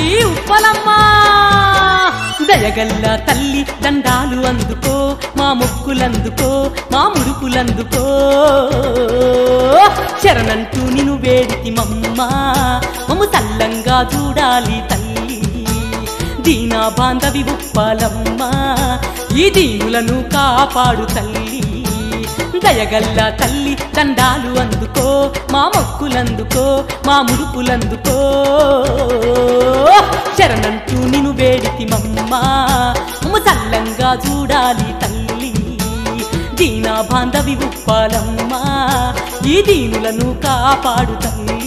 ఉప్పలమ్మ దయగల్ల తల్లి దండాలు అందుకో మా మొక్కులందుకో మా ముడుపులందుకో శరణంటూ నిన్ను వేడితి మమ్మ మమ్ము తల్లంగా చూడాలి తల్లి దీనా బాంధవి ఉప్పాలమ్మ ఈ దీనులను కాపాడు తల్లి దయగల్ల తల్లి దండాలు అందుకో మా మొక్కులందుకో మా ముడుపులందుకో శరణంటూ నిన్ను వేడితి మమ్మ మమ్ము తల్లంగా చూడాలి తల్లి దీనా బాంధవి ఉప్పాలమ్మ ఈ దీనులను కాపాడు తల్లి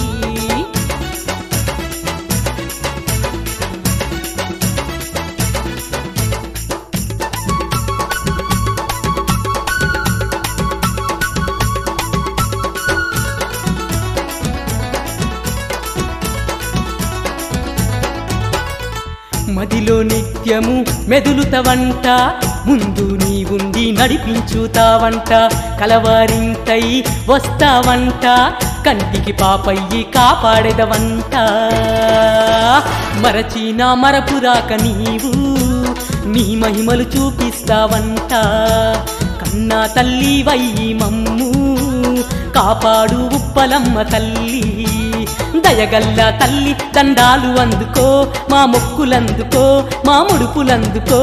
మదిలో నిత్యము మెదులుతవంట ముందు నీ ఉండి నడిపించుతావంట కలవారింతై వస్తావంట కంటికి పాపయ్యి కాపాడెదవంట మరచిన మరపురాక నీవు నీ మహిమలు చూపిస్తావంట కన్నా తల్లి వయ్యి మమ్ము కాపాడు ఉప్పలమ్మ తల్లి దయగల్ల తల్లి దండాలు అందుకో మా మొక్కులందుకో మా ముడుపులందుకో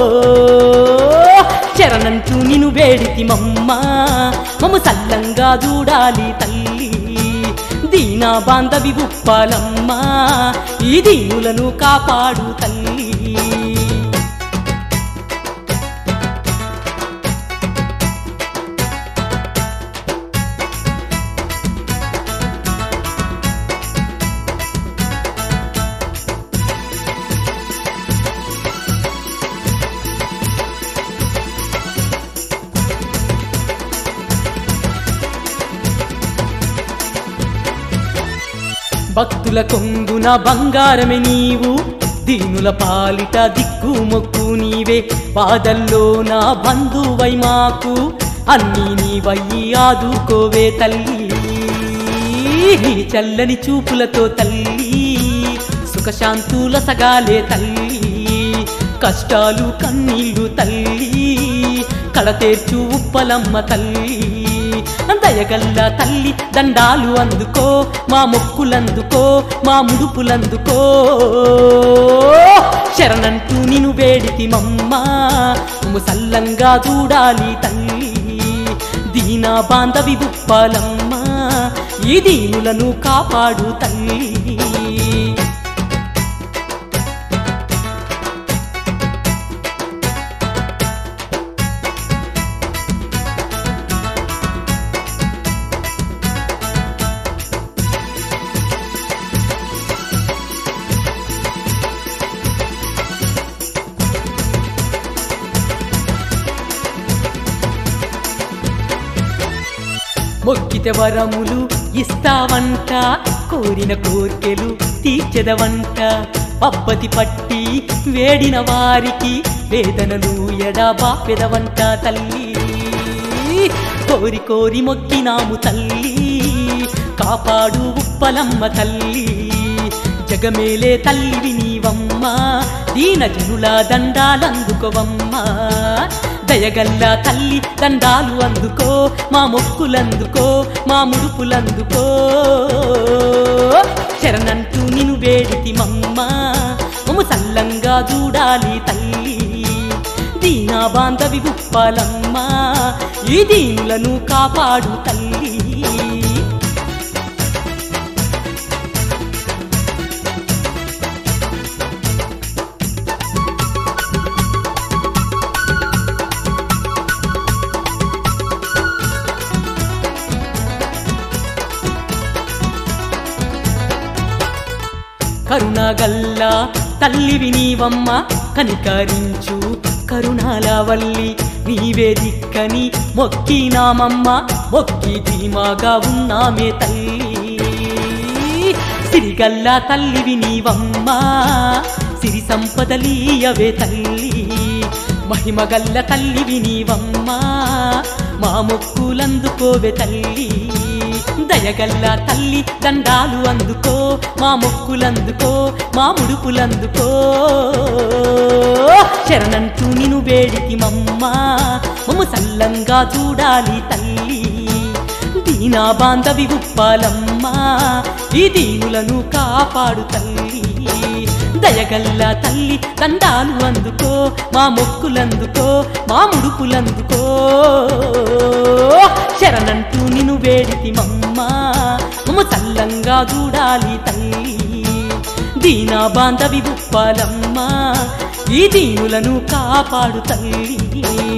చరణంటూ నిన్ను వేడితి మమ్మ మమ్ము సల్లంగా చూడాలి తల్లి దీనా బాంధవి ఉప్పాలమ్మ ఈ దీనులను కాపాడు తల్లి భక్తుల కొంగున బంగారమే నీవు దీనుల పాలిట దిక్కు మొక్కు నీవే బాధల్లో నా బంధువై మాకు అన్నీ నీవయ్యి ఆదుకోవే తల్లి నీ చల్లని చూపులతో తల్లి సుఖశాంతుల సగాలే తల్లి కష్టాలు కన్నీళ్ళు తల్లి కడతేర్చు ఉప్పలమ్మ తల్లి దయగల్ల తల్లి దండాలు అందుకో మా మొక్కులందుకో మా ముడుపులందుకో శరణంటూ నిన్ను వేడితి మమ్మ ముసల్లంగా చూడాలి తల్లి దీనా బాంధవి ఉప్పాలమ్మ ఈ దీనులను కాపాడు తల్లి మొక్కితే వరములు ఇస్తావంట కోరిన కోర్కెలు తీర్చెదవంట పబ్బతి పట్టి వేడిన వారికి వేదనలు ఎడబాపెదవంట తల్లి కోరి కోరి మొక్కినాము తల్లి కాపాడు ఉప్పలమ్మ తల్లి జగమేలే తల్లివి నీవమ్మ దీన జనుల దండాలందుకోవమ్మ దయగల్ల తల్లి దండాలు అందుకో మా మొక్కులందుకో మా ముడుపులందుకో శరణంటూ నిన్ను వేడితి మమ్మ మమ్ము సల్లంగా చూడాలి తల్లి దీనా బాంధవి ఉప్పాలమ్మ ఈ దీనులను కాపాడు తల్లి కరుణగల్ల తల్లివి నీవమ్మ కనికరించు కరుణాల వల్లి నీవే దిక్కని మొక్కినామమ్మ మొక్కి ధీమాగా ఉన్నామే తల్లి సిరిగల్ల తల్లివి నీవమ్మ సిరి సంపదలీయవే తల్లి మహిమగల్ల తల్లివి నీవమ్మ మా మొక్కులందుకోవే తల్లి దయగల్ల తల్లి దండాలు అందుకో మా మొక్కులందుకో మా ముడుపులందుకో శరణంటూ నిను వేడికి మమ్మ మమ్ము సల్లంగా చూడాలి తల్లి దీనా బాంధవి ఉప్పాలమ్మా ఈ దీనులను కాపాడు తల్లి దయగల్ల తల్లి దండాలు అందుకో మా మొక్కులందుకో మా ముడుపులందుకో శరణంటూ నిను వేడితి మమ్మ మమ్మ చల్లంగా చూడాలి తల్లి దీనా బాంధవి ఉప్పాలమ్మా ఈ దీనులను కాపాడు తల్లి